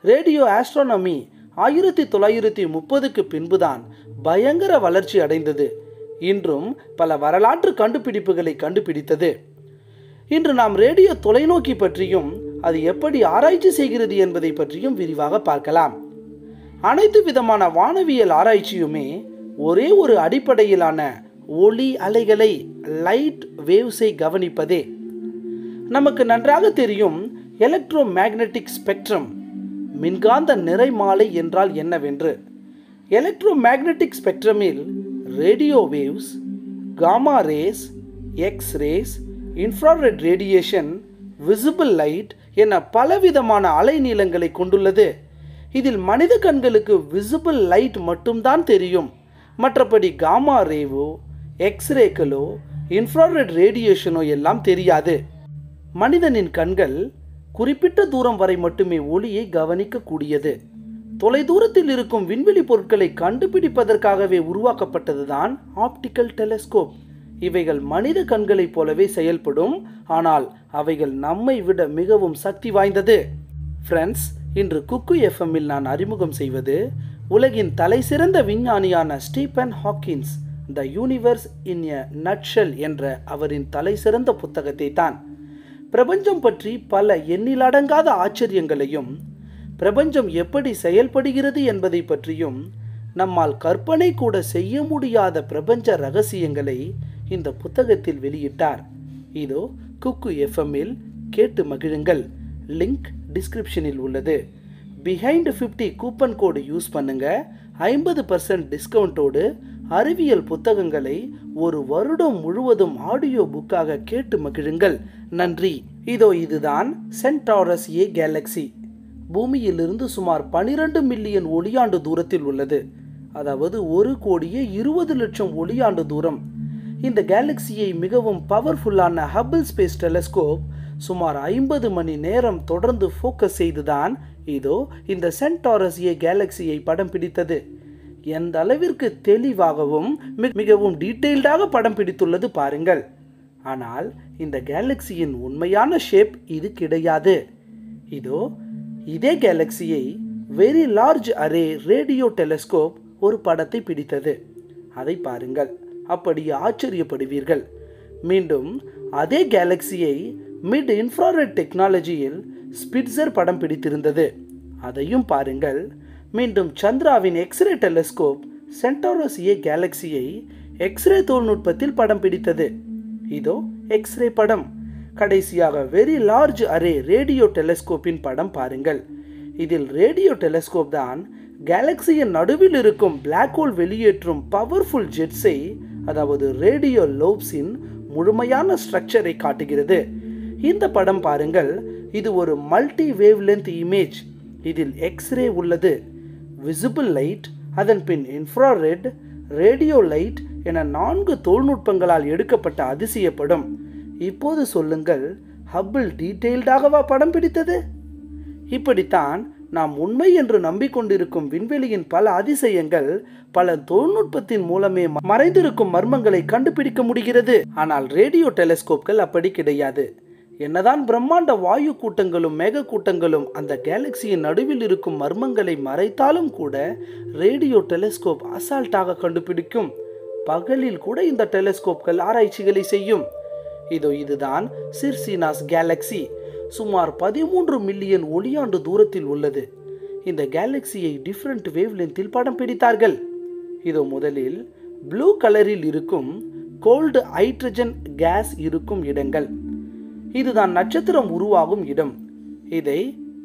radio astronomy ஆயிரத்தி தொள்ளாயிரத்தி முப்பதுக்கு பின்புதான் பயங்கர வளர்ச்சி அடைந்தது இன்றும் பல வரலாற்று கண்டுபிடிப்புகளை கண்டுபிடித்தது இன்று நாம் ரேடியோ தொலைநோக்கி பற்றியும் அது எப்படி ஆராய்ச்சி செய்கிறது என்பதை பற்றியும் விரிவாக பார்க்கலாம் அனைத்து விதமான வானவியல் ஆராய்ச்சியுமே ஒரே ஒரு அடிப்படையிலான ஒளி அலைகளை லைட் வேவ்ஸை கவனிப்பதே நமக்கு நன்றாக தெரியும் எலக்ட்ரோ மேக்னெட்டிக் ஸ்பெக்ட்ரம் மின்காந்த நிறைமாலை என்றால் என்னவென்று எலக்ட்ரோ மேக்னெட்டிக் ஸ்பெக்ட்ரமில் radio waves gamma rays X rays infrared radiation visible light என பலவிதமான அலைநீளங்களை கொண்டுள்ளது இதில் மனித கண்களுக்கு விசிபிள் லைட் மட்டும்தான் தெரியும் மற்றபடி காமா ரேவோ எக்ஸ்ரேக்களோ இன்ஃப்ராரெட் ரேடியேஷனோ எல்லாம் தெரியாது மனிதனின் கண்கள் குறிப்பிட்ட தூரம் வரை மட்டுமே ஒளியை கவனிக்கக்கூடியது தொலைதூரத்தில் இருக்கும் விண்வெளி பொருட்களை கண்டுபிடிப்பதற்காகவே உருவாக்கப்பட்டதுதான் ஆப்டிக்கல் டெலஸ்கோப் இவைகள் மனித கண்களைப் போலவே செயல்படும் ஆனால் அவைகள் நம்மை விட மிகவும் சக்தி வாய்ந்தது ஃப்ரெண்ட்ஸ் இன்று குக்கு எஃப்எம்மில் நான் அறிமுகம் செய்வது உலகின் தலைசிறந்த விஞ்ஞானியான Stephen Hawking The Universe in a Nutshell என்ற அவரின் தலைசிறந்த புத்தகத்தை தான் பிரபஞ்சம் பற்றி பல எண்ணிலடங்காத ஆச்சரியங்களையும் பிரபஞ்சம் எப்படி செயல்படுகிறது என்பதை பற்றியும் நம்மால் கற்பனை கூட செய்ய முடியாத பிரபஞ்ச ரகசியங்களை இந்த புத்தகத்தில் வெளியிட்டார் இதோ குக்கு எஃப்எம்மில் கேட்டு மகிழுங்கள் லிங்க் டிஸ்கிரிப்ஷனில் உள்ளது behind fifty coupon code use பண்ணுங்க ஐம்பது பர்சன்ட் டிஸ்கவுண்டோடு அறிவியல் புத்தகங்களை ஒரு வருடம் முழுவதும் ஆடியோ புக்காக கேட்டு மகிழுங்கள் நன்றி இதோ இதுதான் சென்டாரஸ் ஏ கேலக்சி பூமியிலிருந்து சுமார் பனிரெண்டு மில்லியன் ஒளியாண்டு தூரத்தில் உள்ளது அதாவது ஒரு கோடியே இருபது லட்சம் ஒளியாண்டு தூரம் இந்த கேலக்சியை மிகவும் பவர்ஃபுல்லான ஹபிள் ஸ்பேஸ் டெலஸ்கோப் சுமார் ஐம்பது மணி நேரம் தொடர்ந்து ஃபோக்கஸ் செய்துதான் இதோ இந்த சென்டாரஸ் ஏ கேலக்சியை படம் பிடித்தது எந்த அளவிற்கு தெளிவாகவும் மிகவும் டீட்டெயில்டாக படம் பிடித்துள்ளது பாருங்கள் ஆனால் இந்த கேலக்சியின் உண்மையான ஷேப் இது கிடையாது இதோ இதே கேலக்சியை Very Large Array radio telescope ஒரு படத்தை பிடித்தது அதை பாருங்கள் அப்படி ஆச்சரியப்படுவீர்கள் மீண்டும் அதே கேலக்சியை மிட் இன்ஃப்ராரெட் டெக்னாலஜியில் ஸ்பிட்சர் படம் பிடித்திருந்தது அதையும் பாருங்கள் மீண்டும் சந்திராவின் எக்ஸ்ரே டெலஸ்கோப் சென்டாரஸ் ஏ கேலக்சியை எக்ஸ்ரே தொழில்நுட்பத்தில் படம் பிடித்தது இதோ எக்ஸ்ரே படம் கடைசியாக வெரி லார்ஜ் அரே ரேடியோ டெலஸ்கோப்பின் படம் பாருங்கள் இதில் ரேடியோ டெலஸ்கோப் தான் கேலக்சியின் நடுவில் இருக்கும் பிளாக் ஹோல் வெளியேற்றும் பவர்ஃபுல் ஜெட்ஸை அதாவது ரேடியோ லோப்ஸின் முழுமையான ஸ்ட்ரக்சரை காட்டுகிறது இந்த படம் பாருங்கள் இது ஒரு மல்டி வேவ் லென்த் இமேஜ் இதில் எக்ஸ்ரே உள்ளது விசிபிள் லைட் அதன் பின் இன்ஃப்ராரெட் ரேடியோ லைட் என நான்கு தொழில்நுட்பங்களால் எடுக்கப்பட்ட அதிசயப்படும் இப்போது சொல்லுங்கள் ஹப்பிள் டீட்டெயில்டாகவா படம் பிடித்தது இப்படித்தான் நாம் உண்மை என்று நம்பிக்கொண்டிருக்கும் விண்வெளியின் பல அதிசயங்கள் பல தொழில்நுட்பத்தின் மூலமே மறைந்திருக்கும் மர்மங்களை கண்டுபிடிக்க முடிகிறது ஆனால் ரேடியோ டெலஸ்கோப்கள் அப்படி கிடையாது என்னதான் பிரம்மாண்ட வாயு கூட்டங்களும் மேக கூட்டங்களும் அந்த கேலக்சியின் நடுவில் இருக்கும் மர்மங்களை மறைத்தாலும் கூட ரேடியோ டெலஸ்கோப் அசால்ட்டாக கண்டுபிடிக்கும் பகலில் கூட இந்த டெலஸ்கோப்கள் ஆராய்ச்சிகளை செய்யும் இதோ இதுதான் சிர்சினாஸ் கேலக்சி சுமார் பதிமூன்று மில்லியன் ஒளியாண்டு தூரத்தில் உள்ளது இந்த கேலக்சியை டிஃப்ரெண்ட் வேவ் லென்த்தில் படம் பிடித்தார்கள் இதோ முதலில் ப்ளூ கலரில் இருக்கும் கோல்டு ஹைட்ரஜன் கேஸ் இருக்கும் இடங்கள் இதுதான் நட்சத்திரம் உருவாகும் இடம் இதை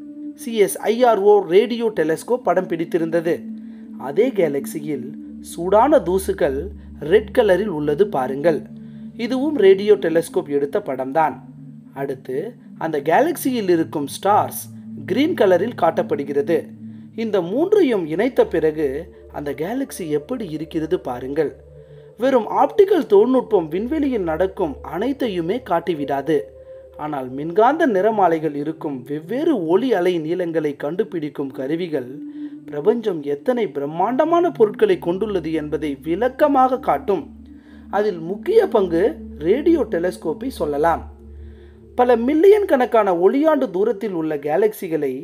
சிஎஸ்ஐஆர்ஓ ரேடியோ டெலஸ்கோப் படம் பிடித்திருந்தது அதே கேலக்சியில் சூடான தூசுகள் ரெட் கலரில் உள்ளது பாருங்கள் இதுவும் ரேடியோ டெலஸ்கோப் எடுத்த படம்தான் அடுத்து அந்த கேலக்சியில் இருக்கும் ஸ்டார்ஸ் கிரீன் கலரில் காட்டப்படுகிறது இந்த மூன்றையும் இணைத்த பிறகு அந்த கேலக்சி எப்படி இருக்கிறது பாருங்கள் வெறும் ஆப்டிக்கல் தொழில்நுட்பம் விண்வெளியில் நடக்கும் அனைத்தையுமே காட்டிவிடாது ஆனால் மின்காந்த நிறமாலைகள் இருக்கும் வெவ்வேறு ஒளி அலை நீளங்களை கண்டுபிடிக்கும் கருவிகள் பிரபஞ்சம் எத்தனை பிரம்மாண்டமான பொருட்களை கொண்டுள்ளது என்பதை விளக்கமாக காட்டும் அதில் முக்கிய பங்கு ரேடியோ டெலஸ்கோப்பை சொல்லலாம் பல மில்லியன் கணக்கான ஒளியாண்டு தூரத்தில் உள்ள கேலக்சிகளை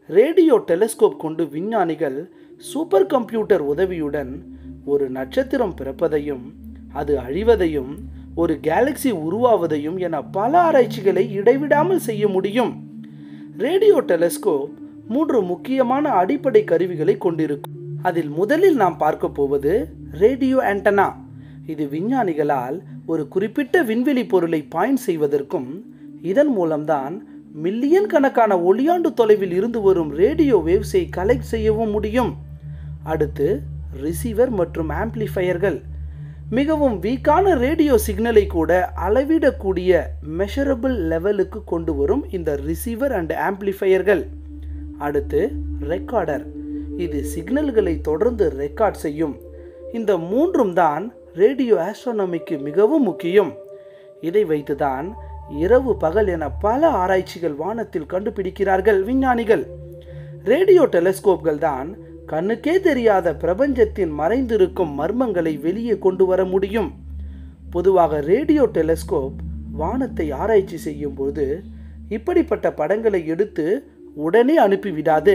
ரேடியோ டெலிஸ்கோப் கொண்டு விஞ்ஞானிகள் சூப்பர் கம்ப்யூட்டர் உதவியுடன் ஒரு நட்சத்திரம் பிறப்பதையும் அது அழிவதையும் ஒரு கேலக்சி உருவாவதையும் என பல ஆராய்ச்சிகளை இடைவிடாமல் செய்ய முடியும் ரேடியோ டெலிஸ்கோப் மூன்று முக்கியமான அடிப்படை கருவிகளை கொண்டிருக்கும் அதில் முதலில் நாம் பார்க்க போவது ரேடியோ ஆண்டனா இது விஞ்ஞானிகளால் ஒரு குறிப்பிட்ட விண்வெளி பொருளை பாயிண்ட் செய்வதற்கும் இதன் மூலம்தான் மில்லியன் கணக்கான ஒளியாண்டு தொலைவில் இருந்து வரும் ரேடியோ வேவ்ஸை கலெக்ட் செய்யவும் முடியும் அடுத்து ரிசீவர் மற்றும் ஆம்ப்ளிஃபையர்கள் மிகவும் வீக்கான ரேடியோ சிக்னலை கூட அளவிடக்கூடிய மெஷரபிள் லெவலுக்கு கொண்டு வரும் இந்த ரிசீவர் அண்ட் ஆம்ப்ளிஃபையர்கள் அடுத்து ரெக்கார்டர் இது சிக்னல்களை தொடர்ந்து ரெக்கார்ட் செய்யும் இந்த மூன்றும் தான் ரேடியோ ஆஸ்ட்ரோனமிக்கு மிகவும் முக்கியம் இதை வைத்துதான் இரவு பகல் என பல ஆராய்ச்சிகள் வானத்தில் கண்டுபிடிக்கிறார்கள் விஞ்ஞானிகள் ரேடியோ டெலிஸ்கோப்கள் தான் கண்ணுக்கே தெரியாத பிரபஞ்சத்தின் மறைந்திருக்கும் மர்மங்களை வெளியே கொண்டு வர முடியும் பொதுவாக ரேடியோ டெலிஸ்கோப் வானத்தை ஆராய்ச்சி செய்யும் போது இப்படிப்பட்ட படங்களை எடுத்து உடனே அனுப்பிவிடாது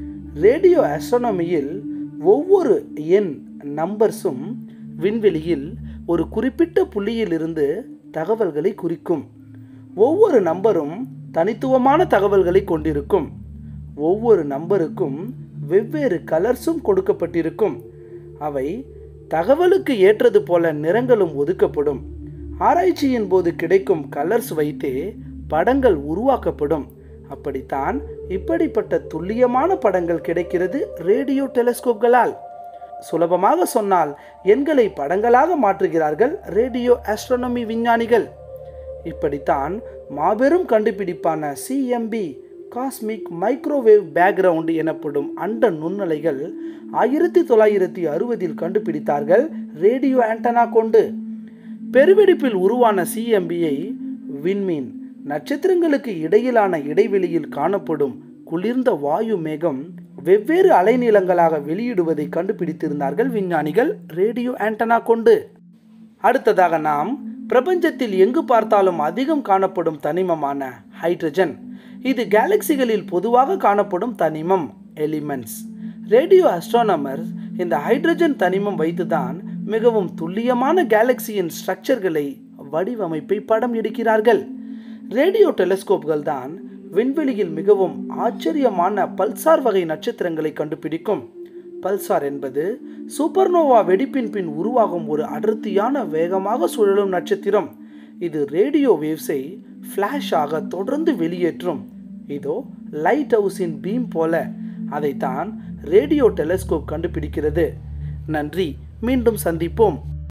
ரேடியோ ஆஸ்ட்ரோனமியில் ஒவ்வொரு எண் நம்பர்ஸும் விண்வெளியில் ஒரு குறிப்பிட்ட புள்ளியிலிருந்து தகவல்களை குறிக்கும் ஒவ்வொரு நம்பரும் தனித்துவமான தகவல்களை கொண்டிருக்கும் ஒவ்வொரு நம்பருக்கும் வெவ்வேறு கலர்ஸும் கொடுக்கப்பட்டிருக்கும் அவை தகவலுக்கு ஏற்றது போல நிறங்களும் ஒதுக்கப்படும் ஆராய்ச்சியின் போது கிடைக்கும் கலர்ஸ் வைத்தே படங்கள் உருவாக்கப்படும் அப்படித்தான் இப்படிப்பட்ட துல்லியமான படங்கள் கிடைக்கிறது ரேடியோ டெலிஸ்கோப்களால் சுலபமாக சொன்னால் எண்களை படங்களாக மாற்றுகிறார்கள் ரேடியோ ஆஸ்ட்ரோனமி விஞ்ஞானிகள் இப்படித்தான் மாபெரும் கண்டுபிடிப்பான சிஎம்பி காஸ்மிக் மைக்ரோவேவ் பேக்ரவுண்ட் எனப்படும் அண்ட நுண்ணலைகள் ஆயிரத்தி தொள்ளாயிரத்தி அறுபதில் கண்டுபிடித்தார்கள் ரேடியோ ஆண்டனா கொண்டு பெருவெடிப்பில் உருவான சிஎம்பியை விண்மீன் நட்சத்திரங்களுக்கு இடையிலான இடைவெளியில் காணப்படும் குளிர்ந்த வாயு மேகம் வெவ்வேறு அலைநீளங்களாக வெளியிடுவதை கண்டுபிடித்திருந்தார்கள் விஞ்ஞானிகள் ரேடியோ ஆண்டனா கொண்டு அடுத்ததாக நாம் பிரபஞ்சத்தில் எங்கு பார்த்தாலும் அதிகம் காணப்படும் தனிமமான ஹைட்ரஜன் இது கேலக்சிகளில் பொதுவாக காணப்படும் தனிமம் எலிமெண்ட்ஸ் ரேடியோ அஸ்ட்ரானமர்ஸ் இந்த ஹைட்ரஜன் தனிமம் வைத்துதான் மிகவும் துல்லியமான கேலக்சியின் ஸ்ட்ரக்சர்களை வடிவமைப்பை படம் எடுக்கிறார்கள் ரேடியோ டெலிஸ்கோப்கள் தான் விண்வெளியில் மிகவும் ஆச்சரியமான பல்சார் வகை நட்சத்திரங்களை கண்டுபிடிக்கும் பல்சார் என்பது சூப்பர்னோவா வெடிப்பின் பின் உருவாகும் ஒரு அடர்த்தியான வேகமாக சுழலும் நட்சத்திரம் இது ரேடியோ வேவ்ஸை ஃப்ளாஷாக தொடர்ந்து வெளியேற்றும் இதோ லைட் ஹவுஸின் பீம் போல அதைத்தான் ரேடியோ டெலிஸ்கோப் கண்டுபிடிக்கிறது நன்றி மீண்டும் சந்திப்போம்